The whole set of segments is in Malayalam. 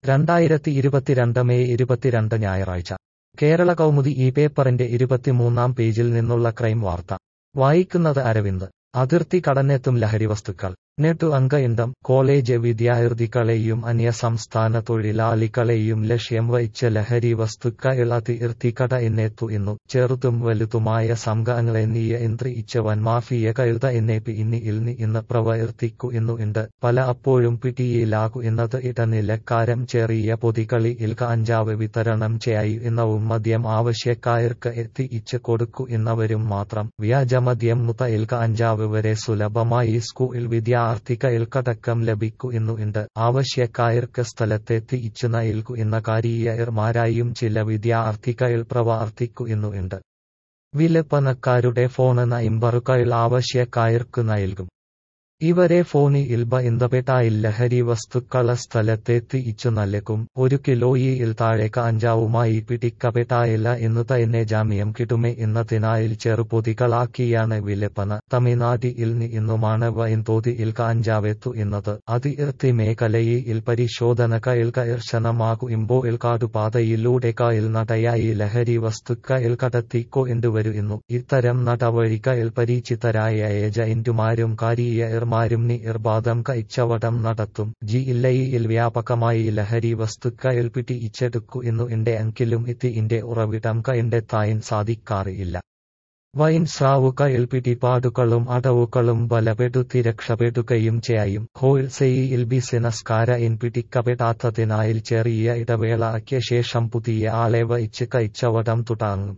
രണ്ടായിരത്തി ഇരുപത്തിരണ്ട് മെയ് ഇരുപത്തിരണ്ട് ഞായറാഴ്ച കേരള കൗമുദി ഈ പേപ്പറിന്റെ ഇരുപത്തിമൂന്നാം പേജിൽ നിന്നുള്ള ക്രൈം വാർത്ത വായിക്കുന്നത് അരവിന്ദ് അതിർത്തി കടന്നെത്തും ലഹരിവസ്തുക്കൾ നെട്ടു അംഗ ഇണ്ടം കോളേജ് വിദ്യാർത്ഥികളെയും അന്യസംസ്ഥാന തൊഴിലാളികളെയും ലക്ഷ്യം വഹിച്ച ലഹരി വസ്തുക്കൾ അതിർത്തിക്കട എന്നെത്തു ഇന്നു ചെറുതും വലുതുമായ സംഘങ്ങളെ നിയന്ത്രിച്ച വൻമാഫിയ കഴുത എന്നേപ്പി ഇന്നി ഇൽനി ഇന്ന് പ്രവർത്തിക്കു ഇന്നു ഉണ്ട് പല അപ്പോഴും പിടിയിലാകു എന്നത് ഇടനിലക്കാരം ചെറിയ പൊതികളി ഇൽക അഞ്ചാവ് വിതരണം ചെയ്യായു എന്നവും മദ്യം ആവശ്യക്കാർക്ക് എത്തിയിച്ച് കൊടുക്കു എന്നവരും മാത്രം വ്യാജമദ്യം മുത ഇൽക അഞ്ചാവ് വരെ സുലഭമായി സ്കൂളിൽ വിദ്യാർത്ഥികൾക്കടക്കം ലഭിക്കു എന്നു ഉണ്ട് ആവശ്യക്കാർക്ക് സ്ഥലത്തെത്തി ഇച്ചു നൽകു എന്ന കാരിയർമാരായും ചില വിദ്യാർത്ഥികൾ പ്രവർത്തിക്കു എന്നു ഉണ്ട് വിലപ്പനക്കാരുടെ ഫോണ് നമ്പറുകൾ ആവശ്യക്കാർക്ക് നൽകും ഇവരെ ഫോണി ഇൽബ ഇന്തപെട്ടായിൽ ലഹരി വസ്തുക്കള സ്ഥലത്തെത്തി ഇച്ചു നൽകും ഒരു കിലോയിൽ താഴേക്ക് അഞ്ചാവുമായി പിടിക്കപ്പെട്ടായില്ല എന്നു തന്നെ ജാമ്യം കിട്ടുമേ എന്നതിനായിൽ ചെറുപൊതികളാക്കിയാണ് വിലപ്പന തമിഴ്നാട്ടിൽ നിന്നുമാണ് വൈൻതോതിയിൽ അഞ്ചാവെത്തു എന്നത് അതിർത്തി മേഖലയിൽ പരിശോധനകൾ കർശനമാകുമ്പോൾ കാടുപാതയിലൂടെ കായൽ നടയായി ലഹരി വസ്തുക്കൾ കടത്തിക്കോ എന്തുവരുന്നു ഇത്തരം നടവഴികൾ പരിചിതരായ ഏജന്റുമാരും കാരിയർ മാരും നിർബാധം കച്ചവടം നടത്തും ജില്ലയിൽ വ്യാപകമായി ലഹരി വസ്തുക്കൾ പിടിച്ചെടുക്കു എന്നു എന്റെ എങ്കിലും ഇതിന്റെ ഉറവിടം കണ്ടെത്താൻ സാധിക്കാറില്ല വൈൻ സ്രാവുകൾ പിടിപാടുകളും അടവുകളും ബലപ്പെടുത്തി രക്ഷപ്പെടുകയും ചെയ്യും ഹോൾസെയിൽ ബിസിനസ്കാരൻ പിടിക്കപ്പെടാത്തതിനാൽ ചെറിയ ഇടവേളയ്ക്ക് ശേഷം പുതിയ ആളെ വഹിച്ച് കച്ചവടം തുടങ്ങും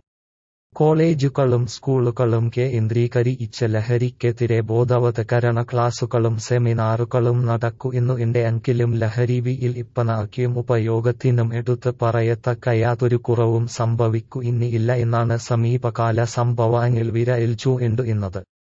കോളേജുകളും സ്കൂളുകളും കേന്ദ്രീകരിച്ച ലഹരിക്കെതിരെ ബോധവത്കരണ ക്ലാസുകളും സെമിനാറുകളും നടക്കു എന്നു എന്റെ എങ്കിലും ലഹരി വിയിൽ ഇപ്പനാക്കിയും ഉപയോഗത്തിനും എടുത്ത് പറയത്തക്ക യാതൊരു കുറവും സംഭവിക്കു ഇനിയില്ല എന്നാണ് സമീപകാല സംഭവങ്ങൾ വിരൽ ചൂണ്ടു എന്നത്